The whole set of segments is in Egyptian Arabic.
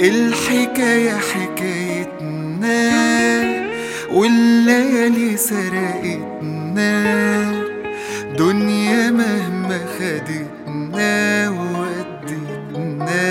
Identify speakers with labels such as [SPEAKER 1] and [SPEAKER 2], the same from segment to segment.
[SPEAKER 1] الحكاية حكايتنا والليالي سرقتنا دنيا مهما خدتنا وودتنا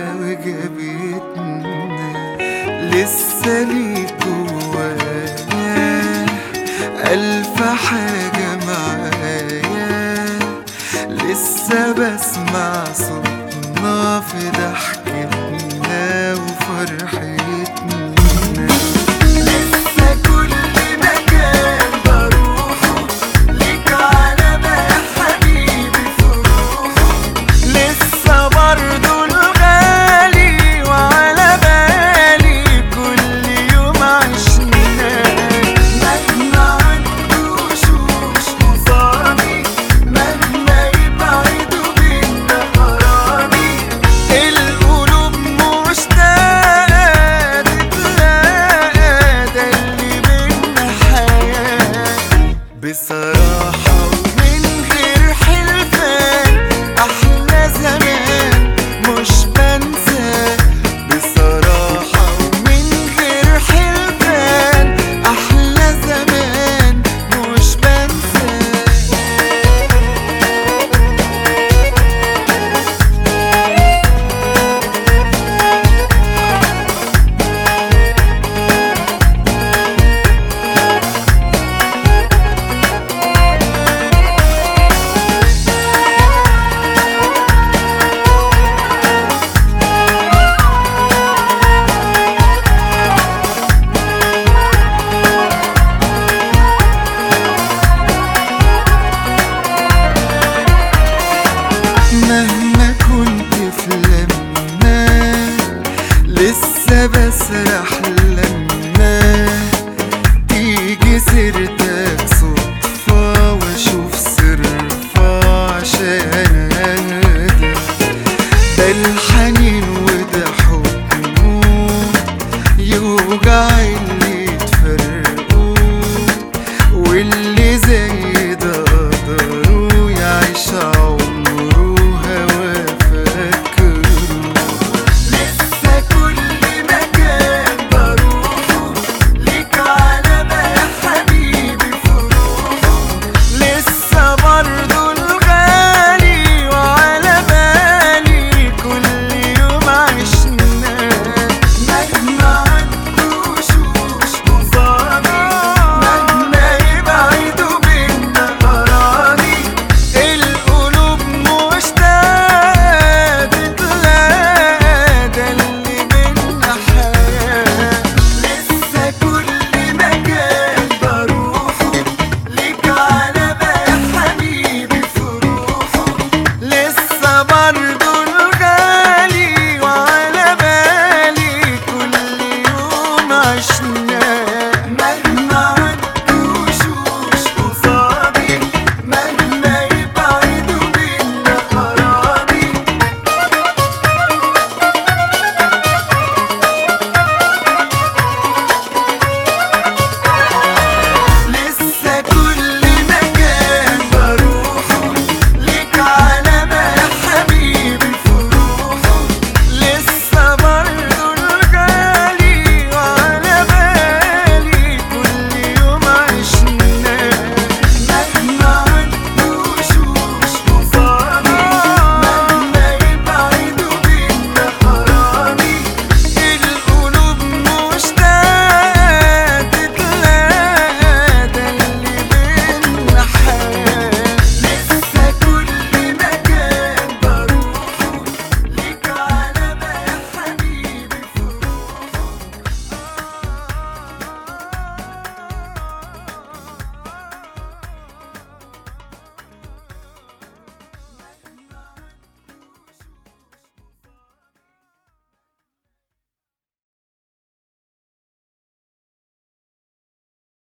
[SPEAKER 1] وجابتنا لسه ليك جوايا ألف حاجة معايا لسه بسمع صوتنا في ضحكتنا وفرحتنا لسه كل مكان بروحه ليك علامة يا حبيبي في روحه لسه برضه الغالي وعلى بالي كل يوم عشناه مهما عدوا وشوش قصادي مهما يبعدوا بينا غرامي القلوب مشتاقة تتلاقى ده اللي بينا حياة بصراحة ومن غير حلفان أحلى زمان مش بنسى بصراحة ومن غير حلفان أحلى زمان مش بنسى مهما كنت في لما لسه بسرح لما تيجي سيرتك صدفة واشوف صرفة عشان اهدى ده الحنين